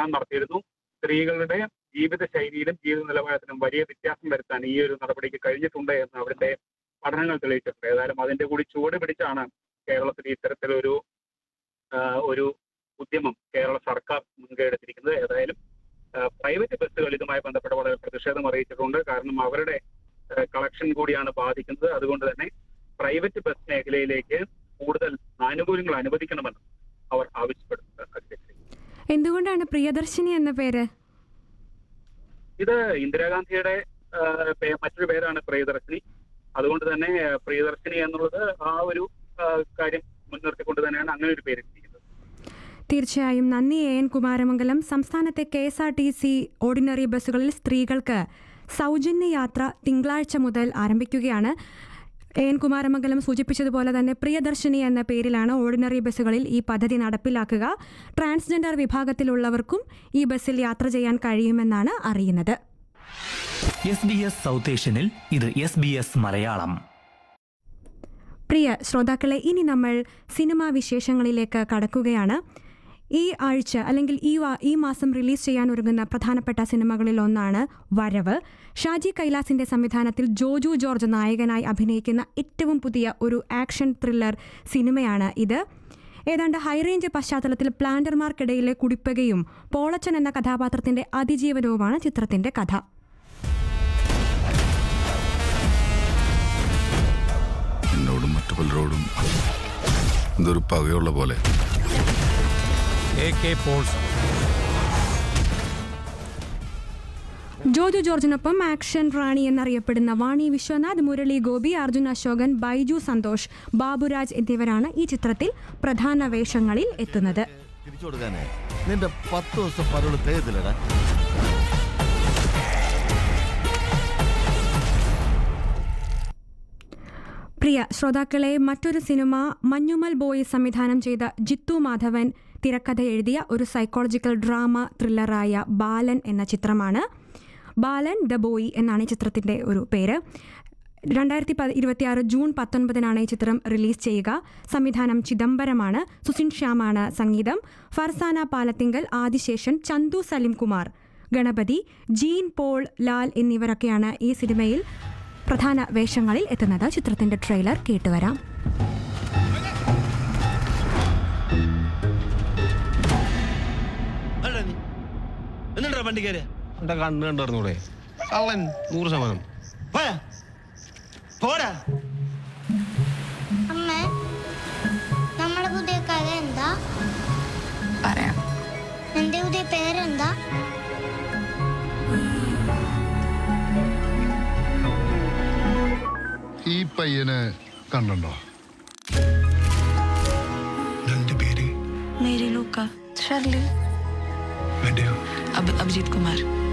പഠനം നടത്തിയിരുന്നു സ്ത്രീകളുടെ ജീവിത ശൈലിയിലും ജീവിത നിലവാരത്തിലും വലിയ വ്യത്യാസം വരുത്താൻ ഈ ഒരു നടപടിക്ക് കഴിഞ്ഞിട്ടുണ്ട് എന്ന് അവരുടെ പഠനങ്ങൾ തെളിയിച്ചിട്ടുണ്ട് ഏതായാലും അതിന്റെ കൂടി ചുവട് പിടിച്ചാണ് കേരളത്തിൽ ഇത്തരത്തിലൊരു ആ, ഒരു ഉദ്യമം കേരള സർക്കാർ മുൻകൈ എടുത്തിരിക്കുന്നത് ഏതായാലും പ്രൈവറ്റ് ബസ്സുകൾ ഇതുമായി ബന്ധപ്പെട്ട് വളരെ പ്രതിഷേധം അറിയിച്ചിട്ടുണ്ട് കാരണം അവരുടെ കളക്ഷൻ കൂടിയാണ് ബാധിക്കുന്നത് അതുകൊണ്ട് തന്നെ പ്രൈവറ്റ് ബസ് മേഖലയിലേക്ക് കൂടുതൽ ആനുകൂല്യങ്ങൾ അനുവദിക്കണമെന്ന് അവർ ആവശ്യപ്പെടുന്നുണ്ട് അധ്യക്ഷ എന്തുകൊണ്ടാണ് പ്രിയദർശിനി എന്ന പേര് ഇത് ഇന്ദിരാഗാന്ധിയുടെ ആ, പേ- മറ്റൊരു പേരാണ് പ്രിയദർശിനി അതുകൊണ്ട് തന്നെ ആ, പ്രിയദർശിനി എന്നുള്ളത് ആ ഒരു ആ, കാര്യം മുൻനിർത്തിക്കൊണ്ട് തന്നെയാണ് അങ്ങനെ ഒരു പേര് ഇട്ടിരിക്കുന്നത് തീർച്ചയായും നന്ദി എ എൻ കുമാരമംഗലം സംസ്ഥാനത്തെ K S R T C ordinary ബസ്സുകളിൽ സ്ത്രീകൾക്ക് സൗജന്യ യാത്ര തിങ്കളാഴ്ച മുതൽ ആരംഭിക്കുകയാണ് എ എൻ കുമാരമംഗലം സൂചിപ്പിച്ചതുപോലെ തന്നെ പ്രിയദർശിനി എന്ന പേരിലാണ് ഓർഡിനറി ബസ്സുകളിൽ ഈ പദ്ധതി നടപ്പിലാക്കുക ട്രാൻസ്ജെൻഡർ വിഭാഗത്തിലുള്ളവർക്കും ഈ ബസ്സിൽ യാത്ര ചെയ്യാൻ കഴിയുമെന്നാണ് അറിയുന്നത് എസ് ബി എസ് സൗത്ത് ഏഷ്യനിൽ ഇത് എസ് ബി എസ് മലയാളം പ്രിയ ശ്രോതാക്കളെ ഇനി നമ്മൾ സിനിമാ വിശേഷങ്ങളിലേക്ക് കടക്കുകയാണ് ഈ ആഴ്ച അല്ലെങ്കിൽ ഈ വാ- ഈ മാസം റിലീസ് ചെയ്യാൻ ഒരുങ്ങുന്ന പ്രധാനപ്പെട്ട സിനിമകളിൽ ഒന്നാണ് വരവ് ഷാജി കൈലാസിന്റെ സംവിധാനത്തിൽ ജോജു ജോർജ് നായകനായി അഭിനയിക്കുന്ന ഏറ്റവും പുതിയ ഒരു ആക്ഷൻ ത്രില്ലർ സിനിമയാണ് ഇത് ഏതാണ്ട് ഹൈറേഞ്ച് പശ്ചാത്തലത്തിൽ പ്ലാന്റർമാർക്കിടയിലെ കുടിപ്പകയും പോളച്ചൻ എന്ന കഥാപാത്രത്തിന്റെ അതിജീവനവുമാണ് ചിത്രത്തിന്റെ കഥ എന്നോടും മറ്റു പലരോടും എന്തൊരു പകയുള്ള പോലെ എ കെ പോൾസ് ജോജു ജോർജിനൊപ്പം ആക്ഷൻ റാണി എന്നറിയപ്പെടുന്ന വാണി വിശ്വനാഥ് മുരളി ഗോപി അർജുൻ അശോകൻ ബൈജു സന്തോഷ് ബാബുരാജ് എന്നിവരാണ് ഈ ചിത്രത്തിൽ പ്രധാന വേഷങ്ങളിൽ എത്തുന്നത് തിരിച്ചു കൊടുക്കാനേ നിന്റെ പത്ത് ദിവസം പരോട് തേയത്തില്ലടാ പ്രിയ ശ്രോതാക്കളെ മറ്റൊരു സിനിമ മഞ്ഞുമൽ ബോയ് സംവിധാനം ചെയ്ത ജിത്തു മാധവൻ തിരക്കഥ എഴുതിയ ഒരു സൈക്കോളജിക്കൽ ഡ്രാമ ത്രില്ലറായ ബാലൻ എന്ന ചിത്രമാണ് ബാലൻ ദ ബോയ് എന്നാണ് ഈ ചിത്രത്തിൻ്റെ ഒരു പേര് രണ്ടായിരത്തി പ ഇരുപത്തിയാറ് ജൂൺ പത്തൊൻപതിനാണ് ഈ ചിത്രം റിലീസ് ചെയ്യുക സംവിധാനം ചിദംബരമാണ് സുസിൻ ശ്യാമാണ് സംഗീതം ഫർസാന പാലത്തിങ്കൽ ആദിശേഷൻ ചന്തു സലിം കുമാർ ഗണപതി ജീൻ പോൾ ലാൽ എന്നിവരൊക്കെയാണ് ഈ സിനിമയിൽ പ്രധാന വേഷങ്ങളിൽ എത്തുന്നത് ചിത്രത്തിന്റെ ട്രെയിലർ കേട്ടുവരാം എന്നിട്ടാ വണ്ടി കയറിയ എന്റെ കണ്ണ് കണ്ടിരുന്നൂടെ കള്ളൻ നൂറ് ശതമാനം പോയാ പോരാ അമ്മേ നമ്മുടെ പുതിയ കഥ എന്താ പറയാം എന്റെ പുതിയ പേരെന്താ ഈ പയ്യനെ കണ്ടോ നിന്റെ പേര് മേരി ലൂക്ക ഷർലി വേണ്ടയോ അബ് അഭിജിത് കുമാർ